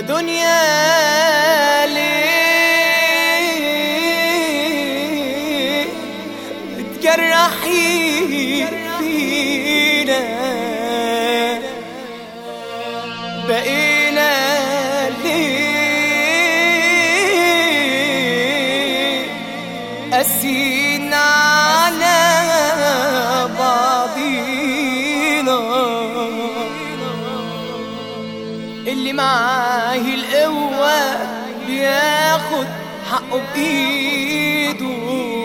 دنيا ليه بتجرحي فينا بقينا ليه قاسيين على بعضينا اللي معاه القوة بياخد حقه بإيده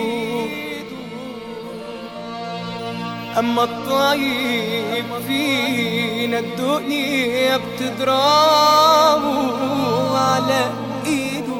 أما الطيب فينا الدنيا بتضربه على إيده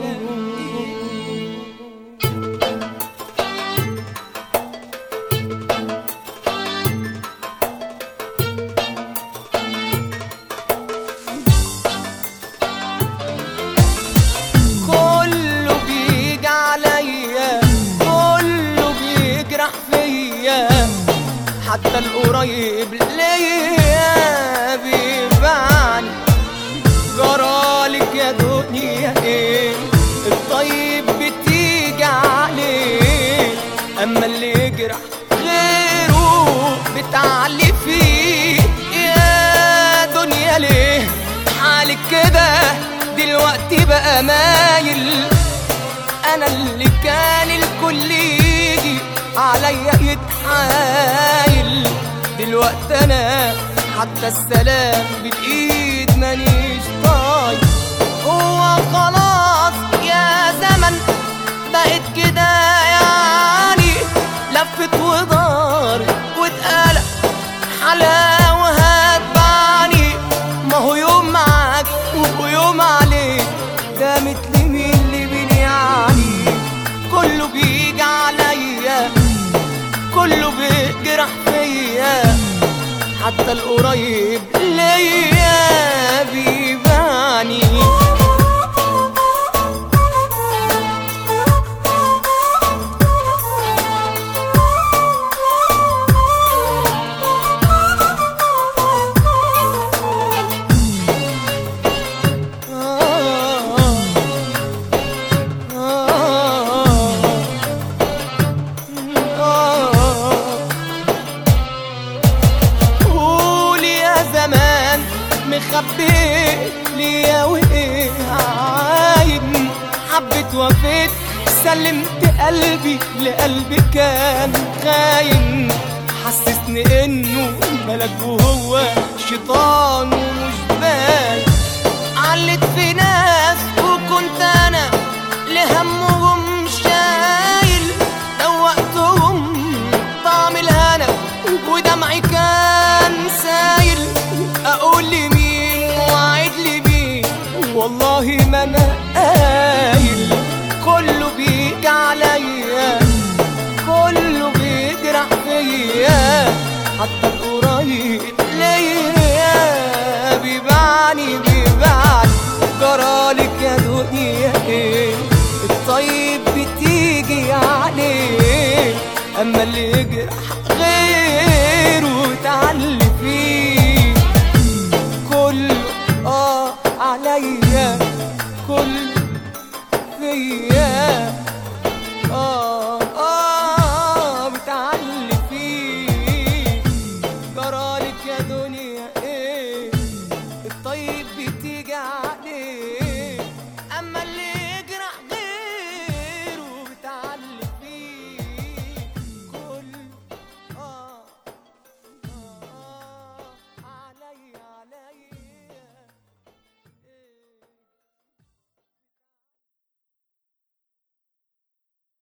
كله بيجي عليا كله بيجرح فيا حتى القريب ليا بيبعني جرالك يا دنيا ايه الطيب بتيجي عليه اما اللي يجرح غيره بتعلي فيه يا دنيا ليه حالك كده دلوقتي بقى مايل انا اللي كان الكل يجي عليا يتحايل دلوقتي انا حتى السلام بالايد مانيش طايق هو خلاص يا زمن بقت كده يعني لفت ودارت واتقلق حلاوة هتبعني ما هو يوم معاك ويوم عليك ده مثل مين اللي بنيعني كله بيجي عليا كله بيجرح فيا حتى القريب ليا بيباني قولي يا زمان مخبي ليا وايه عايد حبيت وفيت سلمت قلبي لقلبي كان خاين حسسني انه ملك وهو شيطان ومش باين علت في ناس وكنت انا لهمهم شايل دوقتهم طعم الهنا ودمعي كان سايل اقول لمين واعد لمين والله ما انا قايل كله بيجي عليا كله بيجرح فيا حتى القريب ليا بيبعني بيبعني جرالك يا دنيا ايه الطيب بتيجي عليه اما اللي يجرح